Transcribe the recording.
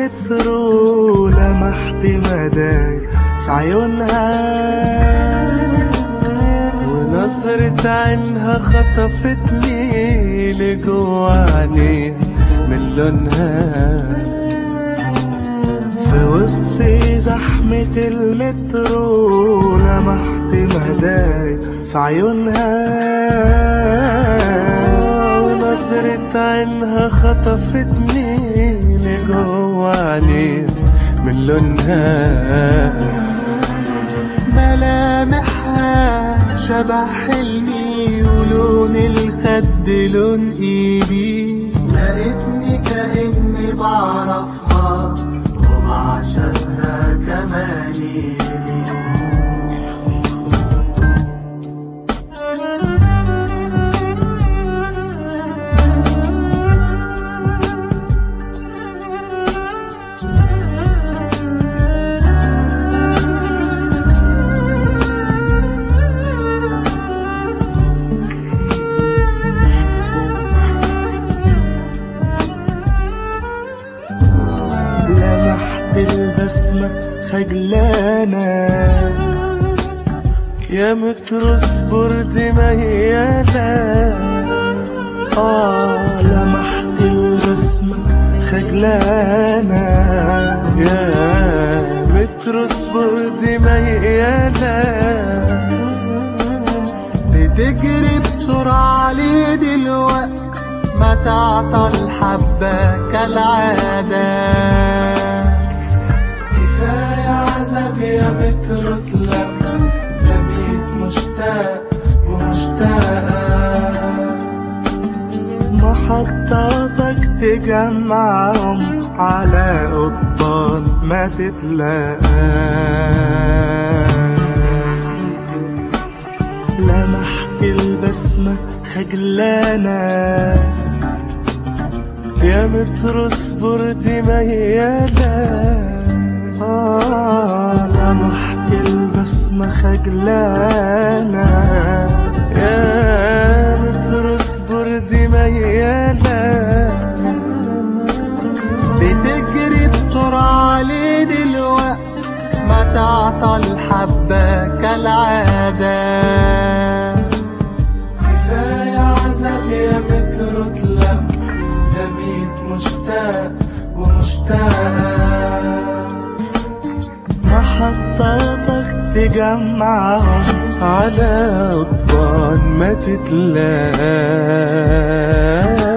المترو لمحت مداي في عيونها ونظرة عينها خطفتني لجوا عينيها من لونها في وسط زحمة المترو لمحت مداي في عيونها ونظرة عينها خطفتني لجوا عينيها من لونها ملامحها شبه حلمي ولون الخد لون ايدي لقيتني كأني بعرفها وبعشقها كماني لمحت البسمة خجلانة يا متر اصبر دي ميالة آه لمحت البسمة خجلانة يا متر اصبر دي ميالة بتجري بسرعة ليه دلوقت ما تعطل حبة كالعادة كفاية عذاب يا بتر اطلع بميت مشتاق ومشتاقة محطاتك تجمعهم على قضبان ما تتلاقى لمحت البسمة خجلانة يا متر اصبر دي ميالة آه لمحت البسمة خجلانة يا متر اصبر دي ميالة بتجري بسرعة ليه دلوقت ما تعطل حبة كالعادة كفاية عذاب يا متر اطلع دميت مشتاق ومشتاقة محطاتك تجمعهم على قضبان ما تتلاقى